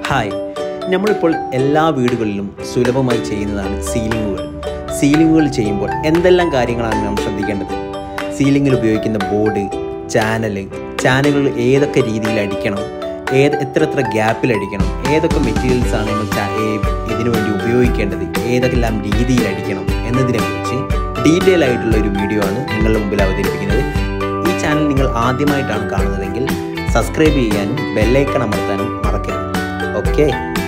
hi നമ്മളിപ്പോൾ എല്ലാ വീടുകളിലും സുലഭമായി ചെയ്യുന്നതാണ് സീലിങ്ങുകൾ സീലിങ്ങുകൾ ചെയ്യുമ്പോൾ എന്തെല്ലാം കാര്യങ്ങളാണ് നാം ശ്രദ്ധിക്കേണ്ടത് സീലിങ്ങിൽ ഉപയോഗിക്കുന്ന ബോർഡ് ചാനൽ ചാനലുകൾ ഏതൊക്കെ രീതിയിൽ അടിക്കണം ഏത് എത്ര എത്ര ഗ്യാപ്പിൽ അടിക്കണം ഏതൊക്കെ മെറ്റീരിയൽസ് ആണ് നമ്മൾ ചാ- ഏ- ഇതിനു വേണ്ടി ഉപയോഗിക്കേണ്ടത് ഏതെല്ലാം രീതിയിൽ അടിക്കണം എന്നതിനെക്കുറിച്ച് ഡീറ്റെയിൽ ആയിട്ടുള്ള ഒരു വീഡിയോ ആണ് നിങ്ങളുടെ മുമ്പിൽ അവതരിപ്പിക്കുന്നത് ഈ ചാനൽ നിങ്ങൾ ആദ്യമായിട്ടാണ് കാണുന്നതെങ്കിൽ സബ്സ്ക്രൈബ് ചെയ്യാനും ബെല്ലൈക്കൺ അമർത്താനും മറക്കരുത് ഓക്കെ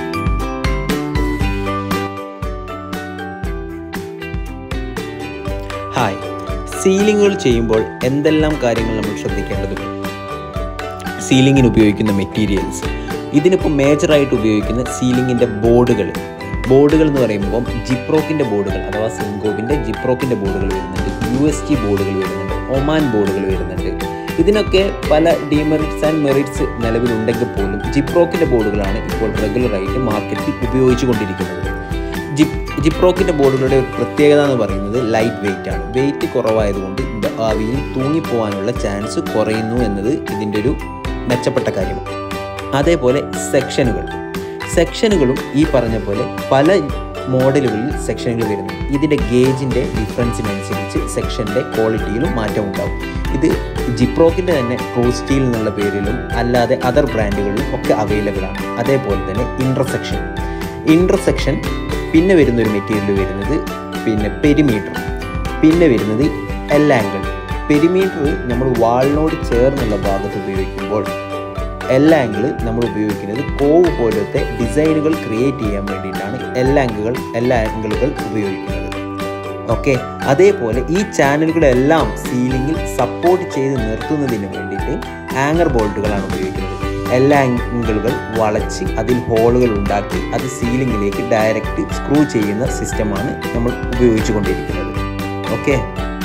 ഹായ് സീലിങ്ങുകൾ ചെയ്യുമ്പോൾ എന്തെല്ലാം കാര്യങ്ങൾ നമ്മൾ ശ്രദ്ധിക്കേണ്ടതുണ്ട് സീലിങ്ങിന് ഉപയോഗിക്കുന്ന മെറ്റീരിയൽസ് ഇതിനിപ്പോൾ മേജറായിട്ട് ഉപയോഗിക്കുന്ന സീലിങ്ങിൻ്റെ ബോർഡുകൾ ബോർഡുകൾ എന്ന് പറയുമ്പോൾ ജിപ്രോക്കിൻ്റെ ബോർഡുകൾ അഥവാ സിങ്കോവിൻ്റെ ജിപ്രോക്കിൻ്റെ ബോർഡുകൾ വരുന്നുണ്ട് യു എസ് ടി ബോർഡുകൾ വരുന്നുണ്ട് ഒമാൻ ബോർഡുകൾ വരുന്നുണ്ട് ഇതിനൊക്കെ പല ഡിമെറിറ്റ്സ് ആൻഡ് മെറിറ്റ്സ് നിലവിലുണ്ടെങ്കിൽ പോലും ജിപ്രോക്കിൻ്റെ ബോർഡുകളാണ് ഇപ്പോൾ റെഗുലറായിട്ട് മാർക്കറ്റിൽ ഉപയോഗിച്ചു കൊണ്ടിരിക്കുന്നത് ജിപ് ജിപ്രോക്കിൻ്റെ ബോർഡുകളുടെ ഒരു പ്രത്യേകത എന്ന് പറയുന്നത് ലൈറ്റ് വെയിറ്റ് ആണ് വെയിറ്റ് കുറവായതുകൊണ്ട് ഭാവിയിൽ തൂങ്ങിപ്പോവാനുള്ള ചാൻസ് കുറയുന്നു എന്നത് ഇതിൻ്റെ ഒരു മെച്ചപ്പെട്ട കാര്യമാണ് അതേപോലെ സെക്ഷനുകൾ സെക്ഷനുകളും ഈ പറഞ്ഞ പോലെ പല മോഡലുകളിൽ സെക്ഷനുകൾ വരുന്നു ഇതിൻ്റെ ഗേജിൻ്റെ ഡിഫറൻസിനനുസരിച്ച് സെക്ഷൻ്റെ ക്വാളിറ്റിയിലും മാറ്റം ഉണ്ടാവും ഇത് ജിപ്രോക്കിൻ്റെ തന്നെ ട്രൂ സ്റ്റീൽ എന്നുള്ള പേരിലും അല്ലാതെ അതർ ബ്രാൻഡുകളിലും ഒക്കെ അവൈലബിൾ ആണ് അതേപോലെ തന്നെ ഇൻ്റർസെക്ഷൻ ഇൻ്റർസെക്ഷൻ പിന്നെ വരുന്ന ഒരു മെറ്റീരിയൽ വരുന്നത് പിന്നെ പെരിമീറ്റർ പിന്നെ വരുന്നത് എൽ ആംഗിൾ പെരിമീറ്റർ നമ്മൾ വാളിനോട് ചേർന്നുള്ള ഭാഗത്ത് ഉപയോഗിക്കുമ്പോൾ എൽ ആംഗിൾ നമ്മൾ ഉപയോഗിക്കുന്നത് കോവ് പോലത്തെ ഡിസൈനുകൾ ക്രിയേറ്റ് ചെയ്യാൻ വേണ്ടിയിട്ടാണ് എൽ ആംഗിളുകൾ എൽ ആംഗിളുകൾ ഉപയോഗിക്കുന്നത് ഓക്കെ അതേപോലെ ഈ ചാനലുകളെല്ലാം സീലിങ്ങിൽ സപ്പോർട്ട് ചെയ്ത് നിർത്തുന്നതിന് വേണ്ടിയിട്ട് ആങ്കർ ബോൾട്ടുകളാണ് ഉപയോഗിക്കുന്നത് എല്ലാ ആംഗിളുകൾ വളച്ച് അതിൽ ഹോളുകൾ ഉണ്ടാക്കി അത് സീലിങ്ങിലേക്ക് ഡയറക്റ്റ് സ്ക്രൂ ചെയ്യുന്ന സിസ്റ്റമാണ് നമ്മൾ ഉപയോഗിച്ചു കൊണ്ടിരിക്കുന്നത് ഓക്കെ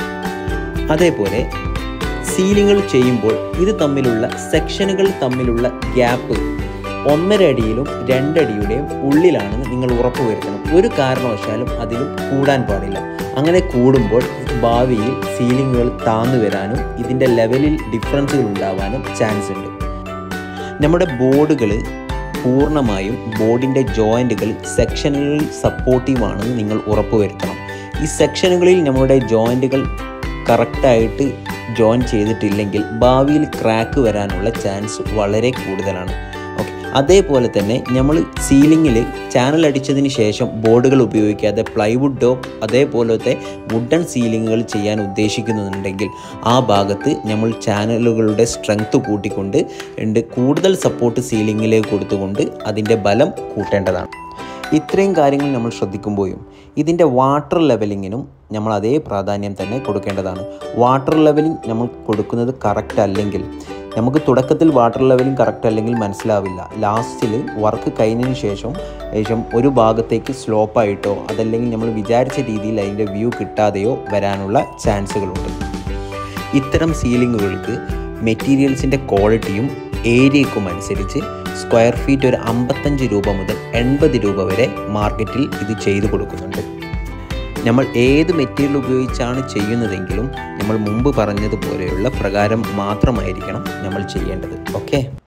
അതേപോലെ സീലിങ്ങൾ ചെയ്യുമ്പോൾ ഇത് തമ്മിലുള്ള സെക്ഷനുകൾ തമ്മിലുള്ള ഗ്യാപ്പ് ഒന്നര അടിയിലും രണ്ടടിയുടെയും ഉള്ളിലാണെന്ന് നിങ്ങൾ ഉറപ്പുവരുത്തണം ഒരു കാരണവശാലും അതിലും കൂടാൻ പാടില്ല അങ്ങനെ കൂടുമ്പോൾ ഭാവിയിൽ സീലിങ്ങുകൾ താന്നു വരാനും ഇതിൻ്റെ ലെവലിൽ ഡിഫറൻസുകൾ ഉണ്ടാവാനും ചാൻസ് ഉണ്ട് നമ്മുടെ ബോർഡുകൾ പൂർണ്ണമായും ബോർഡിൻ്റെ ജോയിൻറ്റുകൾ സെക്ഷനുകളിൽ സപ്പോർട്ടീവ് ആണെന്ന് നിങ്ങൾ ഉറപ്പുവരുത്തണം ഈ സെക്ഷനുകളിൽ നമ്മുടെ ജോയിൻറ്റുകൾ കറക്റ്റായിട്ട് ജോയിൻ ചെയ്തിട്ടില്ലെങ്കിൽ ഭാവിയിൽ ക്രാക്ക് വരാനുള്ള ചാൻസ് വളരെ കൂടുതലാണ് ഓക്കെ അതേപോലെ തന്നെ നമ്മൾ സീലിങ്ങിൽ ചാനൽ അടിച്ചതിന് ശേഷം ബോർഡുകൾ ഉപയോഗിക്കാതെ പ്ലൈവുഡോ അതേപോലത്തെ വുഡൻ സീലിങ്ങുകൾ ചെയ്യാൻ ഉദ്ദേശിക്കുന്നുണ്ടെങ്കിൽ ആ ഭാഗത്ത് നമ്മൾ ചാനലുകളുടെ സ്ട്രെങ്ത് കൂട്ടിക്കൊണ്ട് ഉണ്ട് കൂടുതൽ സപ്പോർട്ട് സീലിങ്ങിലേക്ക് കൊടുത്തുകൊണ്ട് അതിൻ്റെ ബലം കൂട്ടേണ്ടതാണ് ഇത്രയും കാര്യങ്ങൾ നമ്മൾ ശ്രദ്ധിക്കുമ്പോഴും ഇതിൻ്റെ വാട്ടർ ലെവലിങ്ങിനും നമ്മൾ അതേ പ്രാധാന്യം തന്നെ കൊടുക്കേണ്ടതാണ് വാട്ടർ ലെവലിംഗ് നമ്മൾ കൊടുക്കുന്നത് കറക്റ്റ് അല്ലെങ്കിൽ നമുക്ക് തുടക്കത്തിൽ വാട്ടർ ലെവലിംഗ് കറക്റ്റ് അല്ലെങ്കിൽ മനസ്സിലാവില്ല ലാസ്റ്റിൽ വർക്ക് കഴിഞ്ഞതിന് ശേഷം ശേഷം ഒരു ഭാഗത്തേക്ക് സ്ലോപ്പായിട്ടോ അതല്ലെങ്കിൽ നമ്മൾ വിചാരിച്ച രീതിയിൽ അതിൻ്റെ വ്യൂ കിട്ടാതെയോ വരാനുള്ള ചാൻസുകളുണ്ട് ഇത്തരം സീലിങ്ങുകൾക്ക് മെറ്റീരിയൽസിൻ്റെ ക്വാളിറ്റിയും ഏരിയക്കും അനുസരിച്ച് സ്ക്വയർ ഫീറ്റ് ഒരു അമ്പത്തഞ്ച് രൂപ മുതൽ എൺപത് രൂപ വരെ മാർക്കറ്റിൽ ഇത് ചെയ്തു കൊടുക്കുന്നുണ്ട് നമ്മൾ ഏത് മെറ്റീരിയൽ ഉപയോഗിച്ചാണ് ചെയ്യുന്നതെങ്കിലും നമ്മൾ മുമ്പ് പറഞ്ഞതുപോലെയുള്ള പ്രകാരം മാത്രമായിരിക്കണം നമ്മൾ ചെയ്യേണ്ടത് ഓക്കെ